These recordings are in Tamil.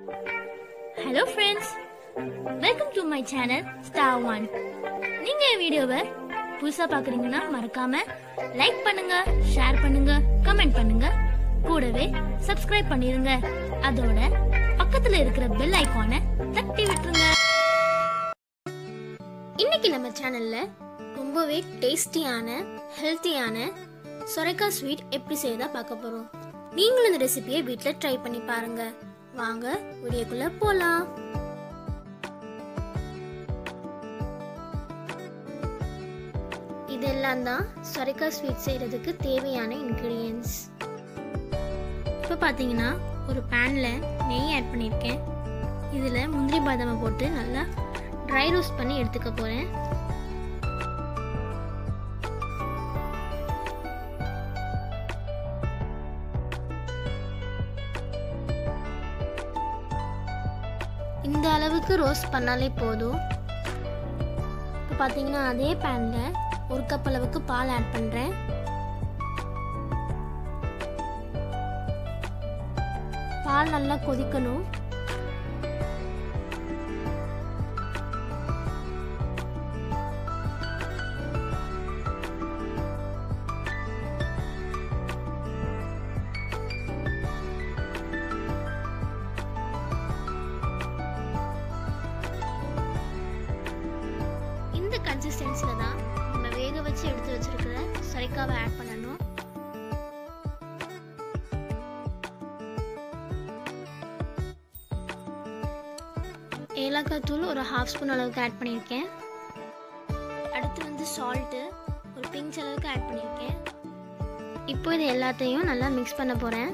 hello friends welcome to my channel star one நீங்க என் வீடியோவை புதுசா பாக்குறீங்கன்னா மறக்காம லைக் பண்ணுங்க ஷேர் பண்ணுங்க கமெண்ட் பண்ணுங்க கூடவே சப்ஸ்கிரைப் பண்ணிருங்க அதோட பக்கத்துல இருக்கிற பெல் ஐகானை தட்டி விட்டுருங்க இன்னைக்கு நம்ம சேனல்ல ரொம்பவே டேஸ்டியான ஹெல்த்தியான சொரைக்காய் ஸ்வீட் எப்படி செய்யறதா பார்க்க போறோம் நீங்களும் இந்த ரெசிபியை வீட்டில் ட்ரை பண்ணி பாருங்க வாங்க வீடியோக்குள்ள போலாம் இதெல்லாம் தான் சொரைக்காய் ஸ்வீட் செய்யறதுக்கு தேவையான இன்க்ரீடியன்ஸ் இப்போ பார்த்தீங்கன்னா ஒரு பேனில் நெய் ஆட் பண்ணியிருக்கேன் இதில் முந்திரி பாதாமை போட்டு நல்லா ட்ரை ரோஸ்ட் பண்ணி எடுத்துக்க போகிறேன் இந்த அளவுக்கு ரோஸ்ட் பண்ணாலே போதும் இப்போ பார்த்தீங்கன்னா அதே பேனில் ஒரு கப் அளவுக்கு பால் ஆட் பண்ணுறேன் பால் நல்லா கொதிக்கணும் இந்த கன்சிஸ்டன்சில தான் நம்ம வேக வச்சு எடுத்து வச்சிருக்கிற சொரைக்காவை ஆட் பண்ணணும் ஏலக்காய் தூள் ஒரு ஹாஃப் ஸ்பூன் அளவுக்கு ஆட் பண்ணியிருக்கேன் அடுத்து வந்து சால்ட்டு ஒரு பிஞ்ச் அளவுக்கு ஆட் பண்ணியிருக்கேன் இப்போ இது எல்லாத்தையும் நல்லா மிக்ஸ் பண்ண போகிறேன்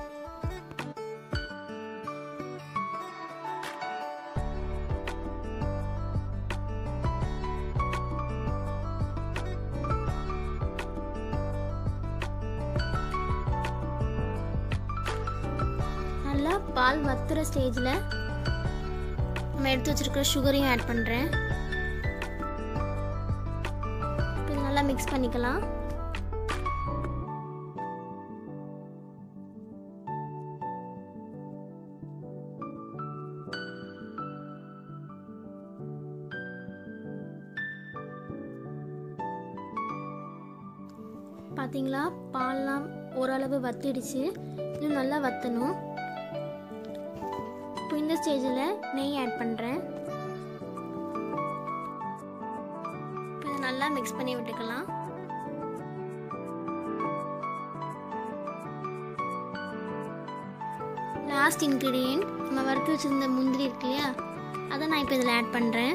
நல்லா பால் வத்துற ஸ்டேஜில் நம்ம எடுத்து வச்சிருக்கிற சுகரையும் ஆட் பண்ணுறேன் இது நல்லா மிக்ஸ் பண்ணிக்கலாம் பார்த்தீங்களா பால்லாம் ஓரளவு வத்திடுச்சு இன்னும் நல்லா வத்தணும் இப்போ இந்த ஸ்டேஜில் நெய் ஆட் பண்ணுறேன் இப்போ இதை நல்லா மிக்ஸ் பண்ணி விட்டுக்கலாம் லாஸ்ட் இன்க்ரீடியன்ட் நம்ம வறுத்து வச்சிருந்த முந்திரி இருக்கு இல்லையா அதை நான் இப்போ இதில் ஆட் பண்ணுறேன்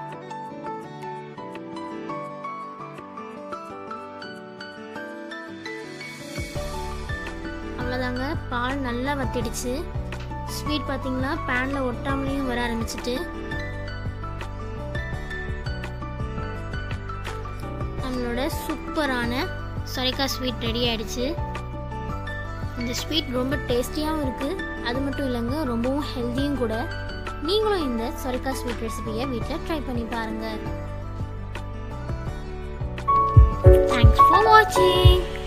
அவ்வளோதாங்க பால் நல்லா வத்திடுச்சு ஸ்வீட் பார்த்தீங்களா பேனில் ஒட்டாமலேயும் வர ஆரம்பிச்சிட்டு நம்மளோட சூப்பரான சொரைக்காய் ஸ்வீட் ரெடி ஆயிடுச்சு இந்த ஸ்வீட் ரொம்ப டேஸ்டியாகவும் இருக்குது அது மட்டும் இல்லைங்க ரொம்பவும் ஹெல்த்தியும் கூட நீங்களும் இந்த சொரைக்காய் ஸ்வீட் ரெசிபியை வீட்டில் ட்ரை பண்ணி பாருங்கள் தேங்க்ஸ் ஃபார் வாட்சிங்